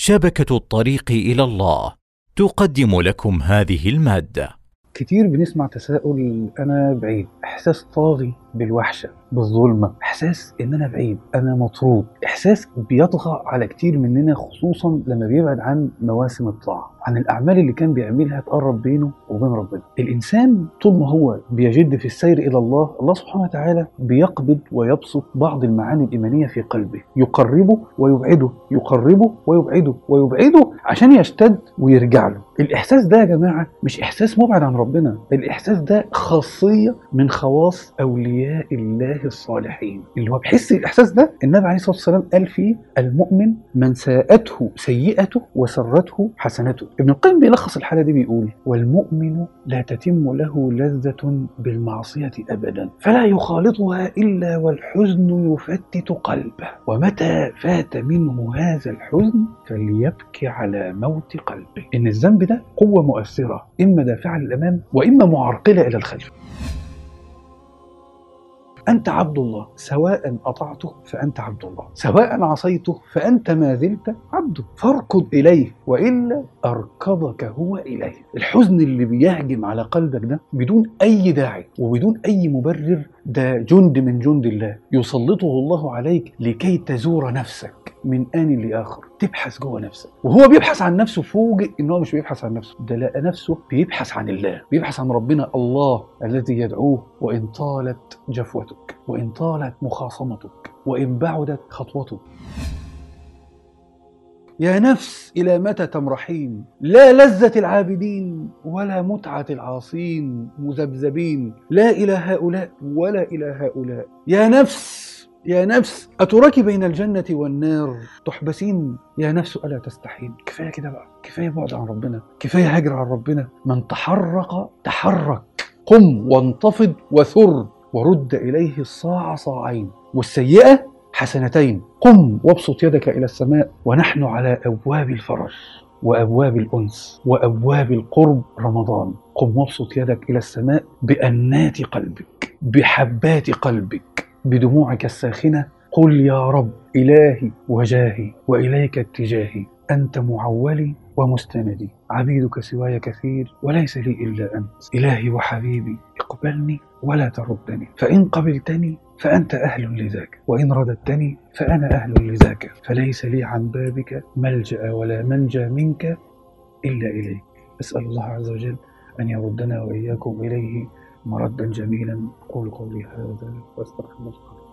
شبكه الطريق الى الله تقدم لكم هذه الماده كتير بنسمع تساؤل انا بعيد احساس طاغي بالوحشه بالظلمه احساس ان انا بعيد انا مطرود احساس بيطغى على كتير مننا خصوصا لما بيبعد عن مواسم الطاعه عن الاعمال اللي كان بيعملها تقرب بينه وبين ربنا الانسان طول ما هو بيجد في السير الى الله الله سبحانه وتعالى بيقبض ويبسط بعض المعاني الايمانيه في قلبه يقربه ويبعده يقربه ويبعده ويبعده عشان يشتد ويرجع له الاحساس ده يا جماعه مش احساس مبعد عن ربنا الاحساس ده خاصيه من خواص اولياء الله الصالحين اللي هو بحس الاحساس ده النبي عليه الصلاه والسلام قال فيه المؤمن من ساءته سيئته وسرته حسنته ابن القيم بيلخص الحاله دي بيقول والمؤمن لا تتم له لذه بالمعصيه ابدا فلا يخالطها الا والحزن يفتت قلبه ومتى فات منه هذا الحزن فليبكي على موت قلبه ان الذنب ده قوه مؤثره اما دافعه للامام واما معرقله الى الخلف أنت عبد الله سواء أطعته فأنت عبد الله سواء عصيته فأنت ما زلت عبده فاركض إليه وإلا أركضك هو إليه الحزن اللي بيهجم على قلبك ده بدون أي داعي وبدون أي مبرر ده جند من جند الله يسلطه الله عليك لكي تزور نفسك من آن لآخر تبحث جوه نفسك وهو بيبحث عن نفسه فوجئ ان هو مش بيبحث عن نفسه ده لقى نفسه بيبحث عن الله بيبحث عن ربنا الله الذي يدعوه وإن طالت جفوتك وإن طالت مخاصمتك وإن بعدت خطوتك يا نفس إلى متى تمرحين لا لذة العابدين ولا متعة العاصين مذبذبين لا إلى هؤلاء ولا إلى هؤلاء يا نفس يا نفس أترك بين الجنة والنار تحبسين يا نفس ألا تستحين كفاية كده بقى كفاية بعد عن ربنا كفاية هجر عن ربنا من تحرق تحرك قم وانتفض وثر ورد إليه الصاع صاعين والسيئة حسنتين قم وابسط يدك إلى السماء ونحن على أبواب الفرج وأبواب الأنس وأبواب القرب رمضان قم وابسط يدك إلى السماء بأنات قلبك بحبات قلبك بدموعك الساخنة قل يا رب إلهي وجاهي وإليك اتجاهي أنت معولي ومستندي عبيدك سواي كثير وليس لي إلا أنت إلهي وحبيبي اقبلني ولا تردني فإن قبلتني فأنت أهل لذاك وإن رددتني فأنا أهل لذاك فليس لي عن بابك ملجأ ولا منجى منك إلا إليك أسأل الله عز وجل أن يردنا وإياكم إليه مردا جميلا قول قولي هذا واستغفر الله